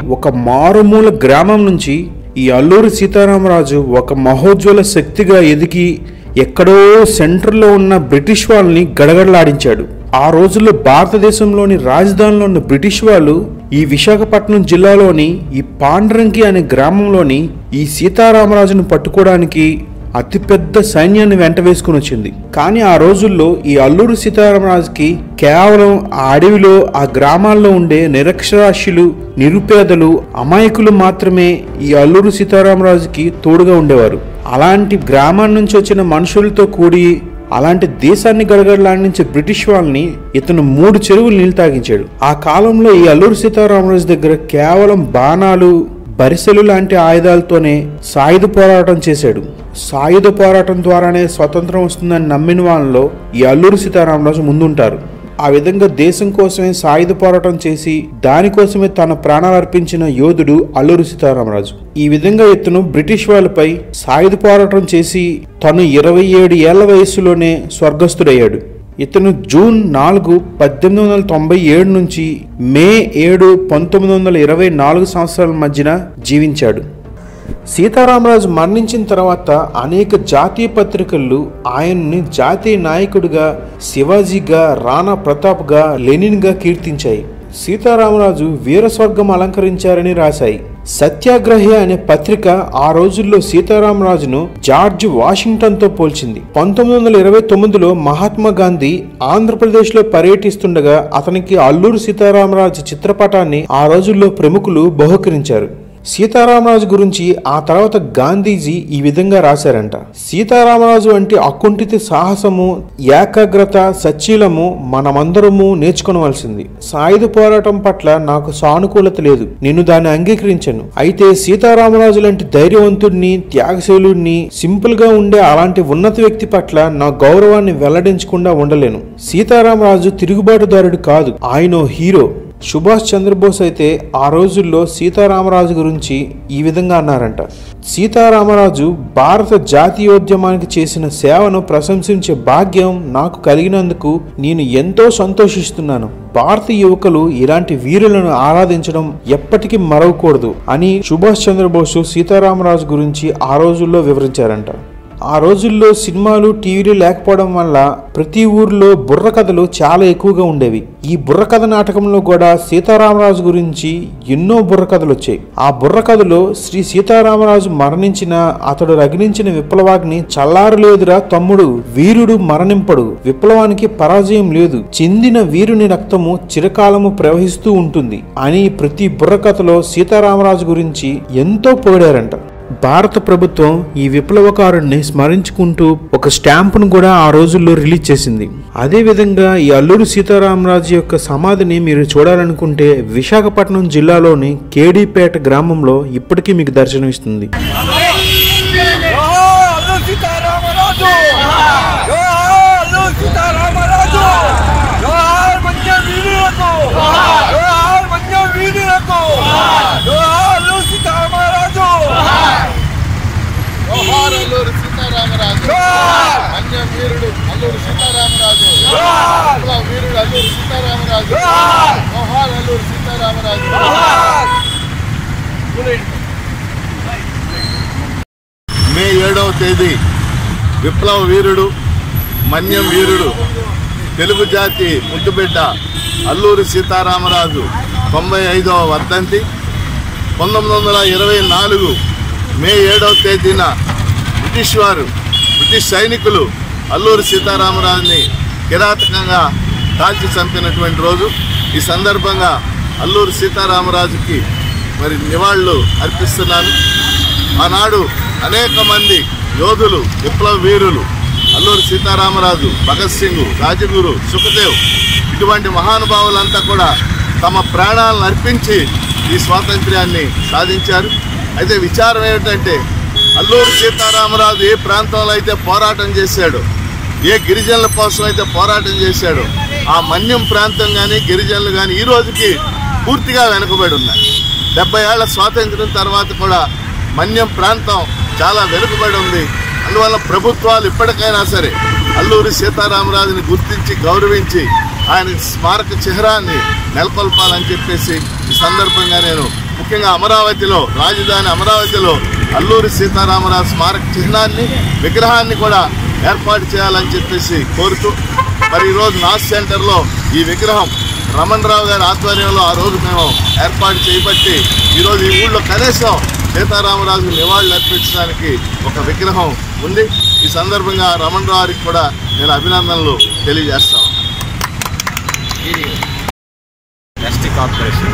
ఒక మారుమూల గ్రామం నుంచి ఈ అల్లూరి సీతారామరాజు ఒక మహోజ్వల శక్తిగా ఎదిగి ఎక్కడో సెంటర్లో ఉన్న బ్రిటిష్ వాళ్ళని గడగడలాడించాడు ఆ రోజుల్లో భారతదేశంలోని రాజధానిలో ఉన్న బ్రిటిష్ వాళ్ళు ఈ విశాఖపట్నం జిల్లాలోని ఈ పాండ్రంకి అనే గ్రామంలోని ఈ సీతారామరాజును పట్టుకోవడానికి అతిపెద్ద సైన్యాన్ని వెంట వేసుకుని వచ్చింది కానీ ఆ రోజుల్లో ఈ అల్లూరు సీతారామరాజుకి కేవలం ఆ అడవిలో ఆ గ్రామాల్లో ఉండే నిరక్షరాస్యులు నిరుపేదలు అమాయకులు మాత్రమే ఈ అల్లూరు సీతారామరాజుకి తోడుగా ఉండేవారు అలాంటి గ్రామం నుంచి వచ్చిన మనుషులతో కూడి అలాంటి దేశాన్ని గడగడలాడించే బ్రిటిష్ వాళ్ళని ఇతను మూడు చెరువులు నీళ్ళు తాగించాడు ఆ కాలంలో ఈ అల్లూరు సీతారామరాజు దగ్గర కేవలం బాణాలు బరిసెలు లాంటి ఆయుధాలతోనే సాయుధ పోరాటం చేశాడు సాయుధ పోరాటం ద్వారానే స్వతంత్రం వస్తుందని నమ్మిన వాళ్ళలో ఈ అల్లూరు సీతారామరాజు ముందుంటారు ఆ విధంగా దేశం కోసమే సాయుధ పోరాటం చేసి దానికోసమే తన ప్రాణాలు అర్పించిన యోధుడు అల్లూరి సీతారామరాజు ఈ విధంగా ఇతను బ్రిటిష్ వాళ్ళపై సాయుధ పోరాటం చేసి తను ఇరవై ఏడు ఏళ్ల వయస్సులోనే స్వర్గస్థుడయ్యాడు ఇతను జూన్ నాలుగు పద్దెనిమిది వందల తొంభై ఏడు నుంచి మే ఏడు పంతొమ్మిది వందల ఇరవై నాలుగు సంవత్సరాల మధ్యన జీవించాడు సీతారామరాజు మరణించిన తర్వాత అనేక జాతీయ పత్రికలు ఆయన్ని జాతీయ నాయకుడిగా శివాజీగా రాణా ప్రతాప్గా లెనిన్గా కీర్తించాయి సీతారామరాజు వీరస్వర్గం అలంకరించారని రాశాయి సత్యాగ్రహి అనే పత్రిక ఆ రోజుల్లో సీతారామరాజును జార్జ్ వాషింగ్టన్తో పోల్చింది పంతొమ్మిది వందల ఇరవై తొమ్మిదిలో మహాత్మా గాంధీ ఆంధ్రప్రదేశ్లో పర్యటిస్తుండగా అతనికి అల్లూరు సీతారామరాజు చిత్రపటాన్ని ఆ రోజుల్లో ప్రముఖులు బహుకరించారు సీతారామరాజు గురించి ఆ తర్వాత గాంధీజీ ఈ విధంగా రాశారంట సీతారామరాజు వంటి అకుంఠిత సాహసము ఏకాగ్రత సచ్చీలము మనమందరము నేర్చుకోవలసింది సాయుధ పోరాటం పట్ల నాకు సానుకూలత లేదు నేను దాన్ని అంగీకరించను అయితే సీతారామరాజు లాంటి ధైర్యవంతుడిని త్యాగశీలుడిని సింపుల్ గా ఉండే అలాంటి ఉన్నత వ్యక్తి పట్ల నా గౌరవాన్ని వెల్లడించకుండా ఉండలేను సీతారామరాజు తిరుగుబాటుదారుడు కాదు ఆయన ఓ హీరో సుభాష్ చంద్రబోస్ అయితే ఆ రోజుల్లో సీతారామరాజు గురించి ఈ విధంగా అన్నారంట సీతారామరాజు భారత జాతీయోద్యమానికి చేసిన సేవను ప్రశంసించే భాగ్యం నాకు కలిగినందుకు నేను ఎంతో సంతోషిస్తున్నాను భారత యువకులు ఇలాంటి వీరులను ఆరాధించడం ఎప్పటికీ మరవకూడదు అని సుభాష్ చంద్రబోసు సీతారామరాజు గురించి ఆ రోజుల్లో వివరించారంట ఆ రోజుల్లో సినిమాలు టీవీలు లేకపోవడం వల్ల ప్రతి ఊర్లో బుర్ర కథలు చాలా ఎక్కువగా ఉండేవి ఈ బుర్ర కథ నాటకంలో కూడా సీతారామరాజు గురించి ఎన్నో బుర్ర కథలు వచ్చాయి ఆ బుర్ర కథలో శ్రీ సీతారామరాజు మరణించిన అతడు రగిలించిన విప్లవాగ్ని చల్లారలేదురా తమ్ముడు వీరుడు మరణింపడు విప్లవానికి పరాజయం లేదు చెందిన వీరుని రక్తము చిరకాలము ప్రవహిస్తూ ఉంటుంది అని ప్రతి బుర్ర కథలో సీతారామరాజు గురించి ఎంతో పొగిడారంట భారత ప్రభుత్వం ఈ విప్లవకారుణ్ణి స్మరించుకుంటూ ఒక స్టాంపును కూడా ఆ రోజుల్లో రిలీజ్ చేసింది అదే విధంగా ఈ అల్లూరి సీతారామరాజు యొక్క సమాధిని మీరు చూడాలనుకుంటే విశాఖపట్నం జిల్లాలోని కేడీపేట గ్రామంలో ఇప్పటికీ మీకు దర్శనమిస్తుంది అల్లు సీతారామరాజు అల్లు సీతారామరాజు మంచి వీరులకు మంచి వీరులకు అల్లు సీతారామరాజు జోహార్ అల్లూరి సీతారామరాజు అన్య వీరుడు అల్లూరి సీతారామరాజు విప్లవ వీరుడు అల్లూరి సీతారామరాజు జోహార్ అల్లూరి సీతారామరాజు మే ఏడవ తేదీ విప్లవ వీరుడు మన్యం వీరుడు తెలుగు జాతి ముద్దుబిడ్డ అల్లూరి సీతారామరాజు తొంభై ఐదవ వర్ధంతి పంతొమ్మిది వందల ఇరవై నాలుగు మే ఏడవ తేదీన బ్రిటిష్ వారు బ్రిటిష్ సైనికులు అల్లూరి సీతారామరాజుని కిరాతకంగా కాల్చి చంపినటువంటి రోజు ఈ సందర్భంగా అల్లూరి సీతారామరాజుకి మరి నివాళులు అర్పిస్తున్నాను ఆనాడు అనేక మంది యోధులు విప్లవ వీరులు అల్లూరి సీతారామరాజు భగత్ సింగ్ రాజగురు సుఖదేవ్ ఇటువంటి మహానుభావులంతా కూడా తమ ప్రాణాలను అర్పించి ఈ స్వాతంత్ర్యాన్ని సాధించారు అయితే విచారం ఏమిటంటే అల్లూరి సీతారామరాజు ఏ ప్రాంతంలో అయితే పోరాటం చేశాడో ఏ గిరిజనుల కోసం అయితే పోరాటం చేశాడో ఆ మన్యం ప్రాంతం కానీ గిరిజనులు కానీ ఈ రోజుకి పూర్తిగా వెనుకబడి ఉన్నాయి డెబ్బై ఏళ్ల స్వాతంత్ర్యం తర్వాత కూడా మన్యం ప్రాంతం చాలా వెనుకబడి ఉంది అందువల్ల ప్రభుత్వాలు ఇప్పటికైనా సరే అల్లూరి సీతారామరాజుని గుర్తించి గౌరవించి ఆయన స్మారక చిహ్నాన్ని నెలకొల్పాలని చెప్పేసి ఈ సందర్భంగా నేను ముఖ్యంగా అమరావతిలో రాజధాని అమరావతిలో అల్లూరి సీతారామరాజు స్మారక చిహ్నాన్ని విగ్రహాన్ని కూడా ఏర్పాటు చేయాలని చెప్పేసి కోరుతూ మరి ఈరోజు నాస్ సెంటర్లో ఈ విగ్రహం రమణ్ రావు గారి ఆధ్వర్యంలో ఆ రోజు మేము ఏర్పాటు చేయబట్టి ఈరోజు ఈ ఊళ్ళో కనీసం సీతారామరాజు నివాళులు అర్పించడానికి ఒక విగ్రహం ఉంది ఈ సందర్భంగా రమణ్ రావుకి కూడా నేను అభినందనలు తెలియజేస్తాను ఎస్టీ కార్పొరేషన్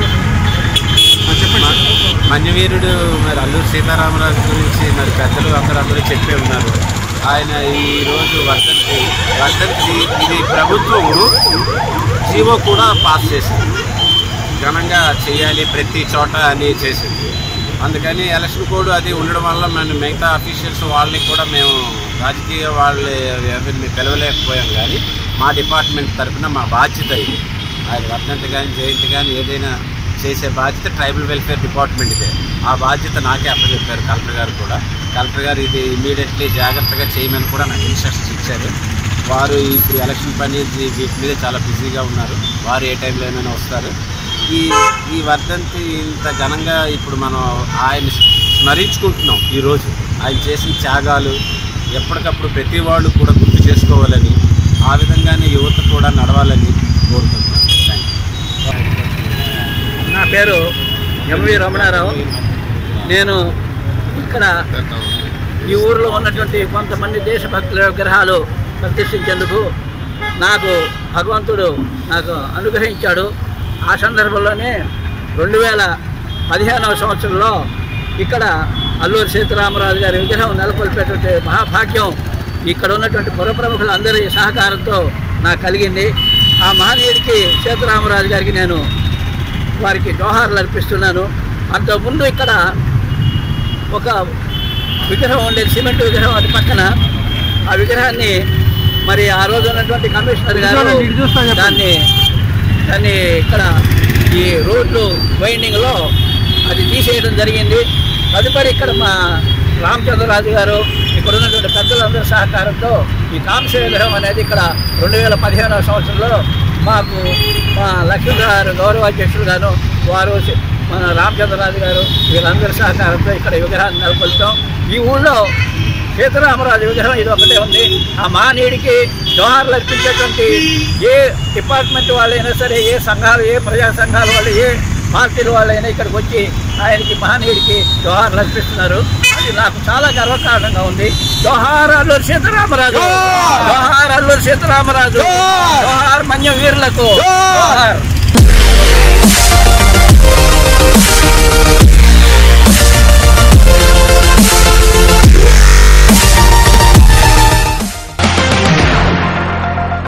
మన్యవీరుడు మరి అల్లూరు సీతారామరాజు గురించి మరి పెద్దలు అందరూ అందరూ చెప్పే ఉన్నారు ఆయన ఈ రోజు వర్ధంతి వర్ధంతి ఇది ప్రభుత్వం జీవో కూడా పాస్ చేసింది ఘనంగా చేయాలి ప్రతి చోట అని చేసింది అందుకని ఎలక్షన్ కోడ్ అది ఉండడం వల్ల మన మిగతా అఫీషియల్స్ వాళ్ళని కూడా మేము రాజకీయ వాళ్ళ ఎవరిని పిలవలేకపోయాం కానీ మా డిపార్ట్మెంట్ తరఫున మా బాధ్యత ఇది ఆయన వర్ధంతి కానీ జయంతి కానీ ఏదైనా చేసే బాధ్యత ట్రైబల్ వెల్ఫేర్ డిపార్ట్మెంట్దే ఆ బాధ్యత నాకే అప్పచెప్పారు కలెక్టర్ గారు కూడా కలెక్టర్ గారు ఇది ఇమీడియట్లీ జాగ్రత్తగా చేయమని కూడా నాకు ఇన్స్ట్రక్షన్స్ ఇచ్చారు వారు ఇప్పుడు ఎలక్షన్ పని వీ- వీటి మీద చాలా బిజీగా ఉన్నారు వారు ఏ టైంలో ఏమైనా వస్తారు ఈ ఈ వర్ధంతి ఇంత ఘనంగా ఇప్పుడు మనం ఆయన స్మరించుకుంటున్నాం ఈరోజు ఆయన చేసిన త్యాగాలు ఎప్పటికప్పుడు ప్రతి వాళ్ళు కూడా గుర్తు చేసుకోవాలని ఆ విధంగానే యువత కూడా నడవాలని కోరుకుంటున్నాను థ్యాంక్ నా పేరు ఎంవి రమణారావు నేను ఇక్కడ ఈ ఊరిలో ఉన్నటువంటి కొంతమంది దేశభక్తుల విగ్రహాలు ప్రతిష్ఠించేందుకు నాకు భగవంతుడు నాకు అనుగ్రహించాడు ఆ సందర్భంలోనే రెండు వేల పదిహేనవ సంవత్సరంలో ఇక్కడ అల్లూరి సీతారామరాజు గారి విగ్రహం నెలకొల్పేటువంటి మహాభాగ్యం ఇక్కడ ఉన్నటువంటి పుర ప్రముఖులందరి సహకారంతో నాకు కలిగింది ఆ మహనీయుడికి సీతారామరాజు గారికి నేను వారికి జోహార్లు అర్పిస్తున్నాను అంతకుముందు ఇక్కడ ఒక విగ్రహం ఉండేది సిమెంట్ విగ్రహం అది పక్కన ఆ విగ్రహాన్ని మరి ఆ రోజు ఉన్నటువంటి కమిషనర్ గారు దాన్ని దాన్ని ఇక్కడ ఈ రోడ్లు వైండింగ్లో అది తీసేయడం జరిగింది తదుపరి ఇక్కడ మా రామచంద్రరాజు గారు ఇక్కడ ఉన్నటువంటి పెద్దలందరి సహకారంతో ఈ కాంస్య విగ్రహం అనేది ఇక్కడ రెండు వేల పదిహేనవ సంవత్సరంలో మాకు మా లక్ష్మీ గారు గౌరవాధ్యక్షులు గాను వారు సి- మన రామచంద్రరాజు గారు వీళ్ళందరి సహకారంతో ఇక్కడ ఈ విగ్రహాన్ని నెలకొల్పాం ఈ ఊళ్ళో సీతారామరాజు విగ్రహం ఇది ఒకటే ఉంది ఆ మహనీయుడికి జోహార్లు అర్పించేటువంటి ఏ డిపార్ట్మెంట్ వాళ్ళైనా సరే ఏ సంఘాలు ఏ ప్రజా సంఘాల వాళ్ళు ఏ పార్టీల వాళ్ళైనా ఇక్కడికి వచ్చి ఆయనకి మహనీయుడికి జోహార్లు అర్పిస్తున్నారు అది నాకు చాలా గర్వకారణంగా ఉంది జోహార్ అల్లూరు సీతారామరాజు జోహార్ అల్లూరు సీతారామరాజు జోహార్ మన్య వీరులకు జోహార్